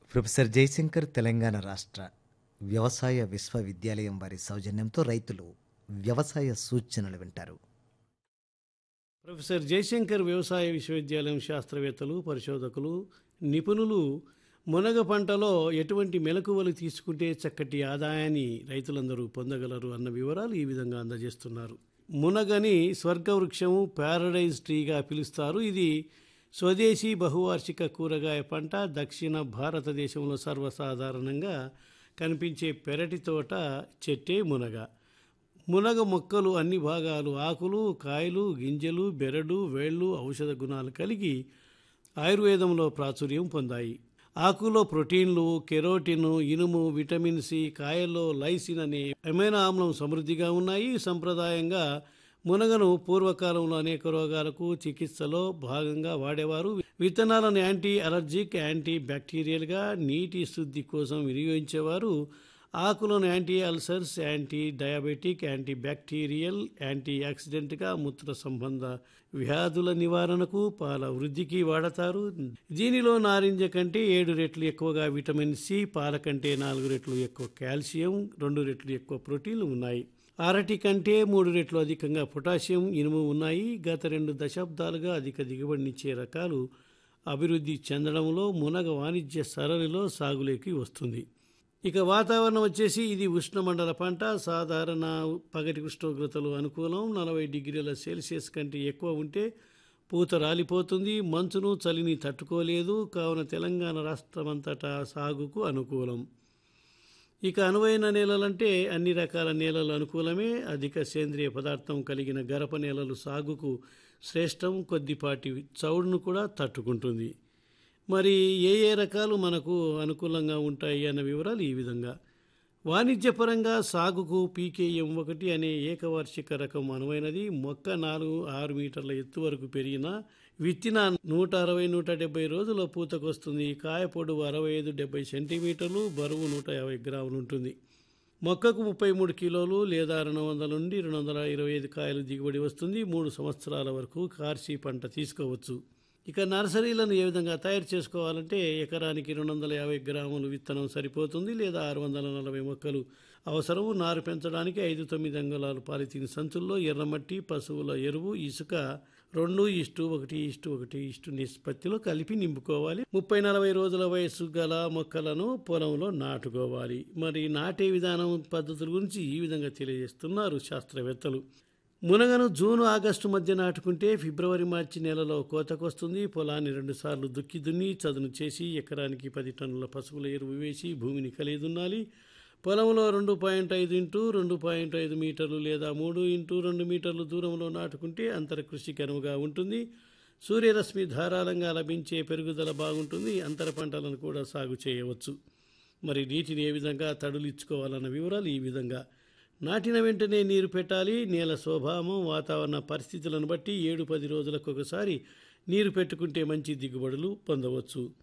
professor Jayashankar Telangana రాష్ట్ర వ్యవసాయ విశ్వవిద్యాలయం వారి సౌజన్యంతో రైతులు వ్యవసాయ సూచనలు వింటారు ప్రొఫెసర్ జయశంకర్ వ్యవసాయ విశ్వవిద్యాలయం శాస్త్రవేత్తలు పరిశోధకులు నిపుణులు మునగ పంటలో ఎటువంటి మెలకువలు తీసుకుంటే చక్కటి ఆదాయాన్ని రైతులందరూ పొందగలరు అన్న వివరాలు ఈ విధంగా అందజేస్తున్నారు మునగని స్వర్గవృక్షము ప్యారడైజ్ ట్రీగా పిలుస్తారు ఇది స్వదేశీ బహువార్షిక కూరగాయ పంట దక్షిణ భారతదేశంలో సర్వసాధారణంగా కనిపించే పెరటి తోట చెట్టే మునగ మునగ మొక్కలు అన్ని భాగాలు ఆకులు కాయలు గింజలు బెరడు వేళ్ళు ఔషధ గుణాలు కలిగి ఆయుర్వేదంలో ప్రాచుర్యం పొందాయి ఆకులో ప్రోటీన్లు కెరోటిన్ ఇనుము విటమిన్ సి కాయల్లో లైసిన్ అనే అమైనో ఆమ్లం సమృద్ధిగా ఉన్నాయి సంప్రదాయంగా మునగను పూర్వకాలంలో అనేక రోగాలకు చికిత్సలో భాగంగా వాడేవారు విత్తనాలను యాంటీ అలర్జిక్ యాంటీ బ్యాక్టీరియల్గా నీటి శుద్ధి కోసం వినియోగించేవారు ఆకులను anti ulcers anti diabetic anti bacterial anti యాక్సిడెంట్గా మూత్ర సంబంధ వ్యాధుల నివారణకు పాల వృద్ధికి వాడతారు దీనిలో నారింజ కంటే ఏడు రెట్లు ఎక్కువగా విటమిన్ సి పాల కంటే నాలుగు రెట్లు ఎక్కువ కాల్షియం రెండు రెట్లు ఎక్కువ ప్రోటీన్లు ఉన్నాయి అరటి కంటే మూడు రెట్లు అధికంగా పొటాషియం ఇనుము ఉన్నాయి గత రెండు దశాబ్దాలుగా అధిక దిగుబడినిచ్చే రకాలు అభివృద్ధి చెందడంలో మునగ వాణిజ్య సరళిలో సాగులోకి వస్తుంది ఇక వాతావరణం వచ్చేసి ఇది ఉష్ణమండల పంట సాధారణ పగటి ఉష్ణోగ్రతలు అనుకూలం నలభై డిగ్రీల సెల్సియస్ కంటే ఎక్కువ ఉంటే పూత రాలిపోతుంది మంచును చలిని తట్టుకోలేదు కావున తెలంగాణ రాష్ట్రమంతటా సాగుకు అనుకూలం ఇక అనువైన నేలలంటే అన్ని రకాల నేలలు అనుకూలమే అధిక సేంద్రియ పదార్థం కలిగిన గరప నేలలు సాగుకు శ్రేష్టం కొద్దిపాటి చౌడును కూడా తట్టుకుంటుంది మరి ఏ ఏ రకాలు మనకు అనుకూలంగా ఉంటాయి అన్న వివరాలు ఈ విధంగా వాణిజ్యపరంగా సాగుకు పీకేఎం ఒకటి అనే ఏకవార్షిక రకం అనువైనది మొక్క నాలుగు ఆరు మీటర్ల ఎత్తు వరకు పెరిగిన విత్తిన నూట అరవై నూట డెబ్బై రోజుల పూతకొస్తుంది కాయ పొడవు అరవై ఐదు డెబ్బై సెంటీమీటర్లు బరువు నూట యాభై గ్రాములు ఉంటుంది మొక్కకు ముప్పై మూడు కిలోలు లేదా రెండు వందల నుండి రెండు వందల ఇరవై ఐదు కాయలు దిగుబడి వస్తుంది మూడు సంవత్సరాల వరకు కార్సీ పంట తీసుకోవచ్చు ఇక నర్సరీలను ఏ విధంగా తయారు చేసుకోవాలంటే ఎకరానికి రెండు వందల యాభై గ్రాములు విత్తనం సరిపోతుంది లేదా ఆరు వందల నలభై మొక్కలు అవసరం నారు పెంచడానికి ఐదు తొమ్మిది అంగుళాలు పాలిథిన్ సంచుల్లో ఎర్రమట్టి పశువుల ఎరువు ఇసుక రెండు ఇష్టు ఒకటి ఇష్టు ఒకటి ఇష్టు నిష్పత్తిలో కలిపి నింపుకోవాలి ముప్పై నలభై రోజుల వయస్సు గల మొక్కలను పొలంలో నాటుకోవాలి మరి నాటే విధానం పద్ధతుల గురించి ఈ విధంగా తెలియజేస్తున్నారు శాస్త్రవేత్తలు మునగను జూన్ ఆగస్టు మధ్య నాటుకుంటే ఫిబ్రవరి మార్చి నెలలో కోతకొస్తుంది పొలాన్ని రెండుసార్లు దుక్కి దున్ని చదును చేసి ఎకరానికి పది టన్నుల పశువుల ఎరువు వేసి భూమిని కలిదున్నాలి పొలంలో రెండు పాయింట్ ఐదు ఇంటూ రెండు పాయింట్ ఐదు మీటర్లు లేదా మూడు ఇంటూ రెండు మీటర్లు దూరంలో నాటుకుంటే అంతర కృషికి అనువుగా ఉంటుంది సూర్యరశ్మి ధారాళంగా లభించే పెరుగుదల బాగుంటుంది అంతర పంటలను కూడా సాగు చేయవచ్చు మరి నీటిని ఏ విధంగా తడులిచ్చుకోవాలన్న వివరాలు ఈ విధంగా నాటిన వెంటనే నీరు పెట్టాలి నేల స్వభావం వాతావరణ పరిస్థితులను బట్టి ఏడు పది రోజులకు ఒకసారి నీరు పెట్టుకుంటే మంచి దిగుబడులు పొందవచ్చు